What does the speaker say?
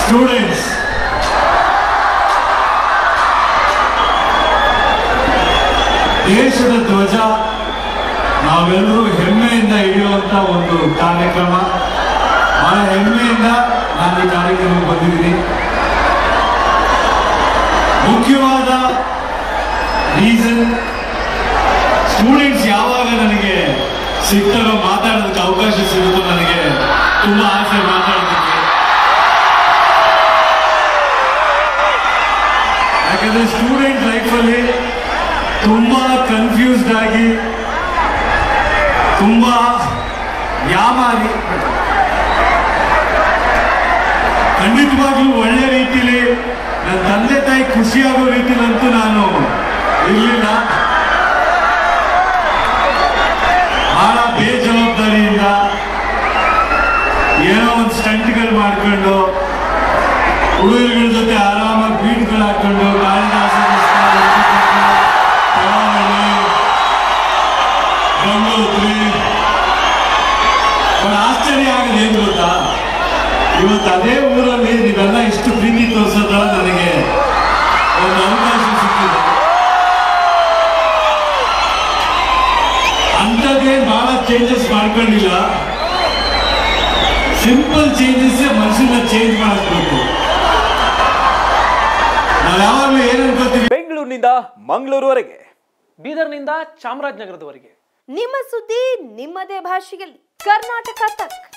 students ದೇಶದ ಧ್ವಜ ನಾವೆಲ್ಲರೂ ಹೆಮ್ಮೆಯಿಂದ ಹಿಡಿಯುವಂತ ಒಂದು ಕಾರ್ಯಕ್ರಮ ಬಹಳ ಹೆಮ್ಮೆಯಿಂದ ನಾನು ಈ ಕಾರ್ಯಕ್ರಮಕ್ಕೆ ಬಂದಿದ್ದೀನಿ ಮುಖ್ಯವಾದ ರೀಸನ್ ಸ್ಟೂಡೆಂಟ್ಸ್ ಯಾವಾಗ ನನಗೆ ಸಿಗ್ತಾರೋ ಮಾತಾಡೋದಕ್ಕೆ ಅವಕಾಶ ಸಿಗುತ್ತೋ ನನಗೆ ತುಂಬಾ ಆಸೆ ಮಾತಾಡೋದಕ್ಕೆ ಯಾಕಂದ್ರೆ ಸ್ಟೂಡೆಂಟ್ ಲೈಫಲ್ಲಿ ತುಂಬಾ ಕನ್ಫ್ಯೂಸ್ಡ್ ಆಗಿ ತುಂಬಾ ಯಾಮಾರಿ ಖಂಡಿತವಾಗ್ಲೂ ಒಳ್ಳೆ ರೀತಿಲಿ ನನ್ನ ತಂದೆ ತಾಯಿ ಖುಷಿಯಾಗೋ ರೀತಿಲಂತೂ ನಾನು ಇರಲಿಲ್ಲ ಬಹಳ ಬೇಜವಾಬ್ದಾರಿಯಿಂದ ಏನೋ ಒಂದು ಸ್ಟಂಟ್ಗಳು ಮಾಡ್ಕೊಂಡು ಹುಡುಗರುಗಳ ಜೊತೆ ಆರಾಮಾಗಿ ಬೀಟ್ಗಳು ಹಾಕೊಂಡು ಕಾಳಿದಾಸ ಪುಸ್ತಕ, ಕರಾವಳಿ, ಗಂಗೋತ್ರಿ ಬಹಳ ಆಶ್ಚರ್ಯ ಆಗೋದು ಏನ್ ಗೊತ್ತಾ ಇವತ್ತು ಅದೇ ಊರಲ್ಲಿ ನೀವೆಲ್ಲ ಇಷ್ಟು ಪ್ರೀತಿ ತೋರಿಸೋದ್ರ ನನಗೆ ಒಂದು ಅವಕಾಶ ಸಿಕ್ಕಿದೆ ಅಂಥದ್ದೇ ಬಹಳ ಚೇಂಜಸ್ ಮಾಡ್ಕೊಂಡಿಲ್ಲ ಸಿಂಪಲ್ ಚೇಂಜಸ್ ಮನುಷ್ಯನ ಚೇಂಜ್ ಮಾಡಬೇಕು ನಾವು ಯಾವಾಗಲೂ ಏನ್ ಅನ್ಕೋತೀವಿ ಬೆಂಗಳೂರಿನಿಂದ ಮಂಗಳೂರುವರೆಗೆ ಬೀದರ್ನಿಂದ ಚಾಮರಾಜನಗರದವರೆಗೆ ನಿಮ್ಮ ಸುದ್ದಿ ನಿಮ್ಮದೇ ಭಾಷೆಯಲ್ಲಿ ಕರ್ನಾಟಕ ತಕ್